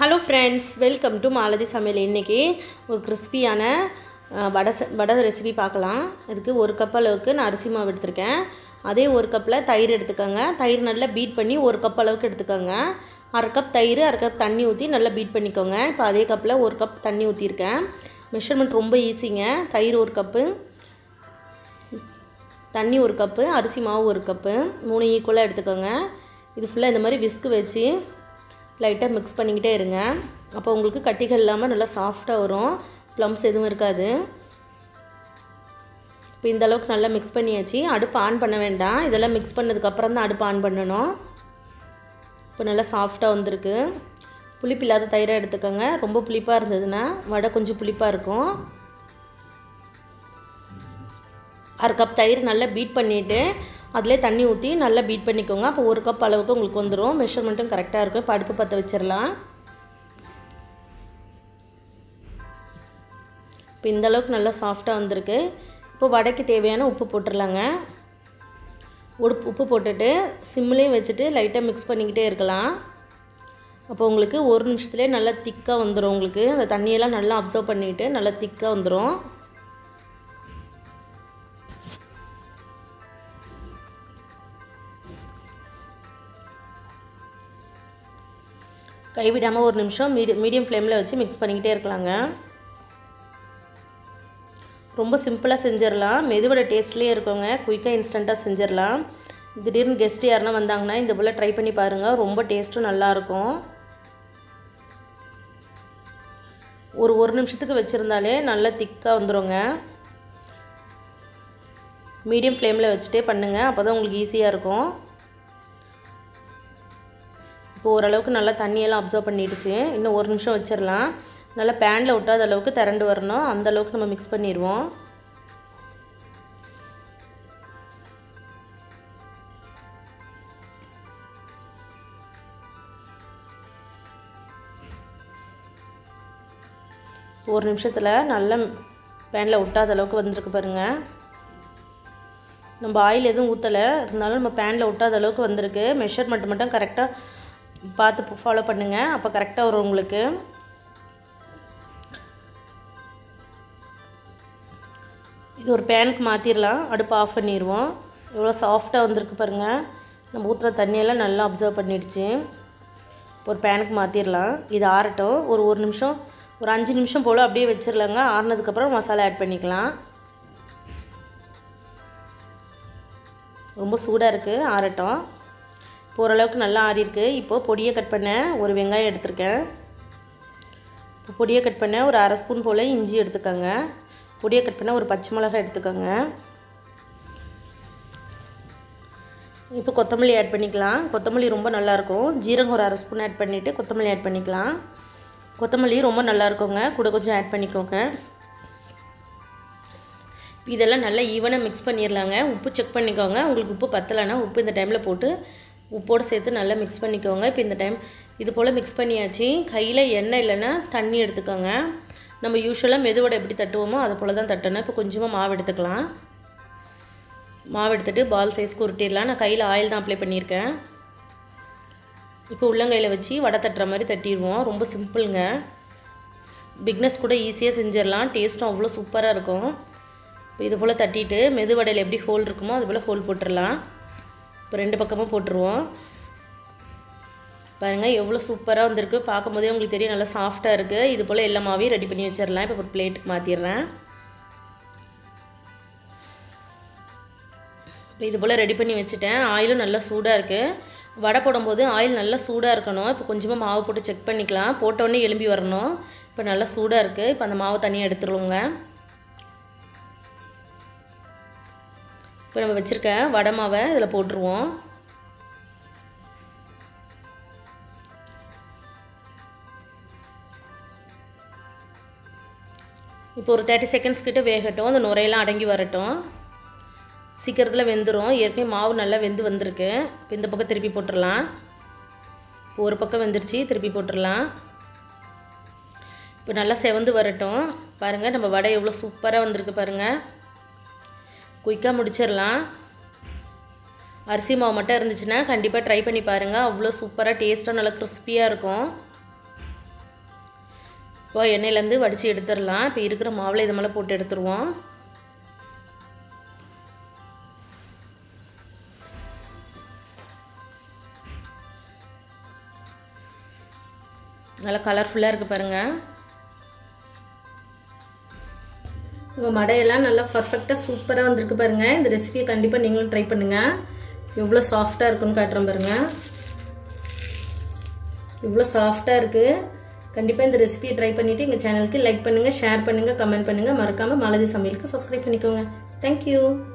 hello friends welcome to Malathi சமையல் இன்றைக்கி ஒரு கிறிஸ்பியான வடை ச- வடை ரெசிபி பார்க்கலாம் இதுக்கு ஒரு கப் அளவுக்கு நான் அரிசி மாவு எடுத்திருக்கேன் அதே ஒரு கப்பில் தயிர் எடுத்துக்கோங்க தயிர் நல்லா பீட் பண்ணி ஒரு கப் அளவுக்கு எடுத்துக்கோங்க அரை கப் தயிர் அரை கப் தண்ணி ஊற்றி நல்லா பீட் பண்ணிக்கோங்க இப்போ அதே கப்பில் ஒரு கப் தண்ணி ஊற்றிருக்கேன் மெஷர்மெண்ட் ரொம்ப ஈஸிங்க தயிர் ஒரு கப்பு தண்ணி ஒரு கப்பு அரிசி மாவு ஒரு கப்பு மூணு ஈக்குவலாக எடுத்துக்கோங்க இது ஃபுல்லாக இந்த மாதிரி விஸ்கு வச்சு லைட்டாக மிக்ஸ் பண்ணிக்கிட்டே இருங்க அப்போ உங்களுக்கு கட்டிகள் இல்லாமல் நல்லா சாஃப்டாக வரும் ப்ளம்ஸ் எதுவும் இருக்காது இப்போ இந்த அளவுக்கு நல்லா மிக்ஸ் பண்ணியாச்சு அடுப்பு ஆன் பண்ண வேண்டாம் இதெல்லாம் மிக்ஸ் பண்ணதுக்கப்புறம் தான் அடுப்பு ஆன் பண்ணணும் இப்போ நல்லா சாஃப்டாக வந்திருக்கு புளிப்பு இல்லாத தயிராக எடுத்துக்கோங்க ரொம்ப புளிப்பாக இருந்ததுன்னா வடை கொஞ்சம் புளிப்பாக இருக்கும் அரை கப் தயிர் நல்லா பீட் பண்ணிவிட்டு அதிலே தண்ணி ஊற்றி நல்லா பீட் பண்ணிக்கோங்க அப்போ ஒரு கப் அளவுக்கு உங்களுக்கு வந்துடும் மெஷர்மெண்ட்டும் கரெக்டாக இருக்கும் இப்போ அடுப்பு பற்ற வச்சிடலாம் இப்போ இந்த அளவுக்கு நல்லா சாஃப்டாக வந்திருக்கு இப்போ வடைக்கு தேவையான உப்பு போட்டுடலாங்க உடுப்பு உப்பு போட்டுட்டு சிம்லேயும் வச்சுட்டு லைட்டாக மிக்ஸ் பண்ணிக்கிட்டே இருக்கலாம் அப்போ உங்களுக்கு ஒரு நிமிஷத்துலேயே நல்லா திக்காக வந்துடும் உங்களுக்கு அந்த தண்ணியெல்லாம் நல்லா அப்சர்வ் பண்ணிவிட்டு நல்லா திக்காக வந்துடும் கைவிடாமல் ஒரு நிமிஷம் மீடி மீடியம் ஃப்ளேமில் வச்சு மிக்ஸ் பண்ணிக்கிட்டே இருக்கலாங்க ரொம்ப சிம்பிளாக செஞ்சிடலாம் மெதுவோட டேஸ்ட்லேயே இருக்கோங்க குயிக்காக இன்ஸ்டண்ட்டாக செஞ்சிடலாம் திடீர்னு கெஸ்ட் யாருன்னா வந்தாங்கன்னா இந்த போல் ட்ரை பண்ணி பாருங்கள் ரொம்ப டேஸ்ட்டும் நல்லாயிருக்கும் ஒரு ஒரு நிமிஷத்துக்கு வச்சுருந்தாலே நல்லா திக்காக வந்துடுங்க மீடியம் ஃப்ளேமில் வச்சுட்டே பண்ணுங்கள் அப்போ தான் உங்களுக்கு ஈஸியாக இருக்கும் இப்போ ஓரளவுக்கு நல்லா தண்ணியெல்லாம் அப்சர்வ் பண்ணிடுச்சு இன்னும் ஒரு நிமிஷம் வச்சிடலாம் நல்லா பேனில் ஒட்டாத அளவுக்கு திரண்டு வரணும் அந்த அளவுக்கு நம்ம மிக்ஸ் பண்ணிடுவோம் ஒரு நிமிஷத்தில் நல்லா பேனில் ஒட்டாத அளவுக்கு வந்திருக்கு பாருங்கள் நம்ம ஆயில் எதுவும் ஊற்றலை இருந்தாலும் நம்ம பேனில் ஒட்டாத அளவுக்கு வந்திருக்கு மெஷர்மெண்ட் மட்டும் கரெக்டாக பார்த்து ஃபாலோ பண்ணுங்கள் அப்போ கரெக்டாக வரும் உங்களுக்கு இது ஒரு பேனுக்கு மாற்றிடலாம் அடுப்பு ஆஃப் பண்ணிடுவோம் எவ்வளோ சாஃப்டாக வந்திருக்கு பாருங்கள் நம்ம ஊற்றுற தண்ணியெல்லாம் நல்லா அப்சர்வ் பண்ணிடுச்சு ஒரு பேனுக்கு மாற்றிடலாம் இது ஆறட்டும் ஒரு ஒரு நிமிஷம் ஒரு அஞ்சு நிமிஷம் போல் அப்படியே வச்சிடலாங்க ஆறுனதுக்கப்புறம் மசாலா ஆட் பண்ணிக்கலாம் ரொம்ப சூடாக இருக்குது ஆறட்டும் இப்போ ஓரளவுக்கு நல்லா ஆறியிருக்கு இப்போது பொடியை கட் பண்ண ஒரு வெங்காயம் எடுத்திருக்கேன் இப்போ பொடியை கட் பண்ண ஒரு அரை ஸ்பூன் போல் இஞ்சி எடுத்துக்கோங்க பொடியை கட் பண்ண ஒரு பச்சை மிளகாய் எடுத்துக்கோங்க இப்போ கொத்தமல்லி ஆட் பண்ணிக்கலாம் கொத்தமல்லி ரொம்ப நல்லாயிருக்கும் ஜீரகம் ஒரு அரை ஸ்பூன் ஆட் பண்ணிவிட்டு கொத்தமல்லி ஆட் பண்ணிக்கலாம் கொத்தமல்லி ரொம்ப நல்லா இருக்குங்க கூட கொஞ்சம் ஆட் பண்ணிக்கோங்க இதெல்லாம் நல்லா ஈவனாக மிக்ஸ் பண்ணிடலாங்க உப்பு செக் பண்ணிக்கோங்க உங்களுக்கு உப்பு பத்தலைன்னா உப்பு இந்த டைமில் போட்டு உப்போடு சேர்த்து நல்லா மிக்ஸ் பண்ணிக்கோங்க இப்போ இந்த டைம் இது போல் மிக்ஸ் பண்ணியாச்சு கையில் எண்ணெய் இல்லைன்னா தண்ணி எடுத்துக்கோங்க நம்ம யூஸ்வலாக மெதுவடை எப்படி தட்டுவோமோ அது போல் தான் தட்டணும் இப்போ கொஞ்சமாக மாவு எடுத்துக்கலாம் மாவு எடுத்துகிட்டு பால் சைஸ்க்கு உருட்டிடலாம் நான் கையில் ஆயில் தான் அப்ளை பண்ணியிருக்கேன் இப்போ உள்ளங்கையில் வச்சு வடை தட்டுற மாதிரி தட்டிடுவோம் ரொம்ப சிம்பிளுங்க பிக்னஸ் கூட ஈஸியாக செஞ்சிடலாம் டேஸ்ட்டும் அவ்வளோ சூப்பராக இருக்கும் இப்போ இது போல் தட்டிட்டு மெதுவடையில் எப்படி ஹோல் இருக்குமோ அது போல் ஹோல் போட்டுடலாம் இப்போ ரெண்டு பக்கமும் போட்டுருவோம் பாருங்கள் எவ்வளோ சூப்பராக வந்திருக்கு பார்க்கும்போதே உங்களுக்கு தெரியும் நல்லா சாஃப்டாக இருக்குது இது போல் எல்லா மாவையும் ரெடி பண்ணி வச்சிடலாம் இப்போ ஒரு பிளேட்டுக்கு மாற்றிடுறேன் இப்போ இது போல் ரெடி பண்ணி வச்சுட்டேன் ஆயிலும் நல்லா சூடாக இருக்குது வடை போடும்போது ஆயில் நல்லா சூடாக இருக்கணும் இப்போ கொஞ்சமாக மாவு போட்டு செக் பண்ணிக்கலாம் போட்டோடனே எலும்பி வரணும் இப்போ நல்லா சூடாக இருக்குது இப்போ அந்த மாவு தனியாக எடுத்துருவோங்க இப்போ நம்ம வச்சுருக்க வடை மாவை இதில் போட்டுருவோம் இப்போ ஒரு தேர்ட்டி செகண்ட்ஸ் கிட்ட வேகட்டும் அந்த நுரையெல்லாம் அடங்கி வரட்டும் சீக்கிரத்தில் வெந்துடும் ஏற்கனவே மாவு நல்லா வெந்து வந்திருக்கு இப்போ இந்த பக்கம் திருப்பி போட்டுடலாம் இப்போ ஒரு பக்கம் வெந்துருச்சு திருப்பி போட்டுடலாம் இப்போ நல்லா செவந்து வரட்டும் பாருங்கள் நம்ம வடை எவ்வளோ சூப்பராக வந்திருக்கு பாருங்கள் குயிக்காக முடிச்சிடலாம் அரிசி மாவு மட்டும் இருந்துச்சுன்னா கண்டிப்பாக ட்ரை பண்ணி பாருங்கள் அவ்வளோ சூப்பராக டேஸ்ட்டாக நல்லா கிறிஸ்பியாக இருக்கும் இப்போ எண்ணெயிலேருந்து வடித்து எடுத்துடலாம் இப்போ இருக்கிற மாவில் இது மேலே போட்டு எடுத்துருவோம் நல்லா கலர்ஃபுல்லாக இருக்குது பாருங்கள் நம்ம மடையெல்லாம் நல்லா பர்ஃபெக்டாக சூப்பராக வந்திருக்கு பாருங்கள் இந்த ரெசிபியை கண்டிப்பாக நீங்களும் ட்ரை பண்ணுங்கள் எவ்வளோ சாஃப்டாக இருக்குன்னு காட்டுறேன் பாருங்கள் இவ்வளோ சாஃப்டாக இருக்குது கண்டிப்பாக இந்த ரெசிபியை ட்ரை பண்ணிவிட்டு எங்கள் சேனலுக்கு லைக் பண்ணுங்கள் ஷேர் பண்ணுங்கள் கமெண்ட் பண்ணுங்கள் மறக்காமல் மாலதி சமையலுக்கு சப்ஸ்கிரைப் பண்ணிக்கோங்க தேங்க்யூ